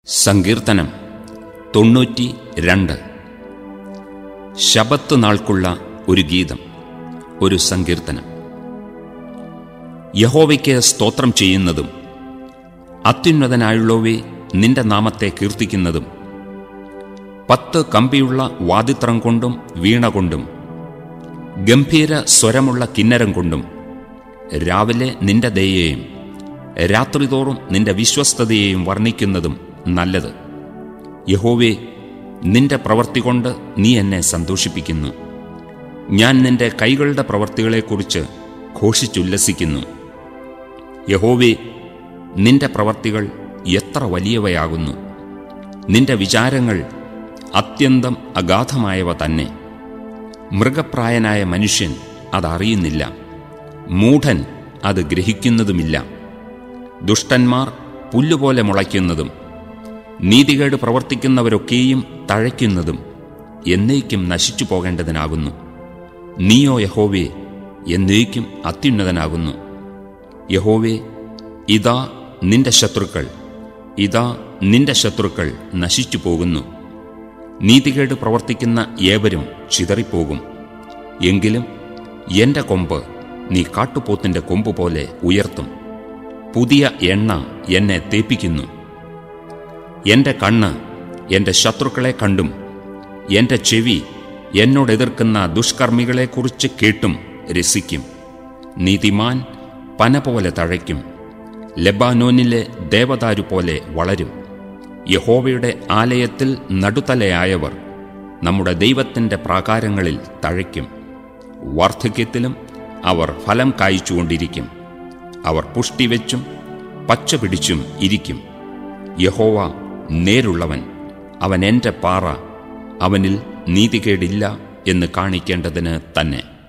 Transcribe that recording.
സങ്കീർത്തനം തൊണ്ണൂറ്റി രണ്ട് ശബത്ത് നാൾക്കുള്ള ഒരു ഗീതം ഒരു സങ്കീർത്തനം യഹോവയ്ക്ക് സ്തോത്രം ചെയ്യുന്നതും അത്യുന്നതനായുള്ളവേ നിന്റെ നാമത്തെ കീർത്തിക്കുന്നതും പത്ത് കമ്പിയുള്ള വാദിത്രം കൊണ്ടും വീണ കൊണ്ടും ഗംഭീര സ്വരമുള്ള കിന്നരം കൊണ്ടും രാവിലെ നിന്റെ ദയയെയും രാത്രിതോറും നിന്റെ വിശ്വസ്തതയെയും വർണ്ണിക്കുന്നതും നല്ലത് യഹോവേ നിന്റെ പ്രവൃത്തി കൊണ്ട് നീ എന്നെ സന്തോഷിപ്പിക്കുന്നു ഞാൻ നിന്റെ കൈകളുടെ പ്രവൃത്തികളെക്കുറിച്ച് ഘോഷിച്ചുല്ലസിക്കുന്നു യഹോവേ നിന്റെ പ്രവൃത്തികൾ എത്ര വലിയവയാകുന്നു നിന്റെ വിചാരങ്ങൾ അത്യന്തം അഗാധമായവ തന്നെ മൃഗപ്രായനായ മനുഷ്യൻ അതറിയുന്നില്ല മൂഢൻ അത് ഗ്രഹിക്കുന്നതുമില്ല ദുഷ്ടന്മാർ പുല്ലുപോലെ മുളയ്ക്കുന്നതും നീതികേട് പ്രവർത്തിക്കുന്നവരൊക്കെയും തഴയ്ക്കുന്നതും എന്നേക്കും നശിച്ചു പോകേണ്ടതിനാകുന്നു നീയോ യഹോവേ എന്നേക്കും അത്യുന്നതനാകുന്നു യഹോവേ ഇതാ നിന്റെ ശത്രുക്കൾ ഇതാ നിന്റെ ശത്രുക്കൾ നശിച്ചു പോകുന്നു നീതികേട് പ്രവർത്തിക്കുന്ന ഏവരും ചിതറിപ്പോകും എങ്കിലും എന്റെ കൊമ്പ് നീ കാട്ടുപോത്തിന്റെ കൊമ്പ് പോലെ ഉയർത്തും പുതിയ എണ്ണ എന്നെ തേപ്പിക്കുന്നു എന്റെ കണ്ണ് എന്റെ ശത്രുക്കളെ കണ്ടും എന്റെ ചെവി എന്നോട് എതിർക്കുന്ന ദുഷ്കർമ്മികളെക്കുറിച്ച് കേട്ടും രസിക്കും നീതിമാൻ പന പോലെ തഴയ്ക്കും ലെബാനോനിലെ ദേവദാരു പോലെ വളരും യഹോവയുടെ ആലയത്തിൽ നടുതലയായവർ നമ്മുടെ ദൈവത്തിൻ്റെ പ്രാകാരങ്ങളിൽ തഴയ്ക്കും വാർദ്ധക്യത്തിലും അവർ ഫലം കായ്ച്ചുകൊണ്ടിരിക്കും അവർ പുഷ്ടി വെച്ചും പച്ച പിടിച്ചും ഇരിക്കും യഹോവ നേരുള്ളവൻ അവൻ എൻ്റെ പാറ അവനിൽ നീതികേടില്ല എന്ന് കാണിക്കേണ്ടതിന് തന്നെ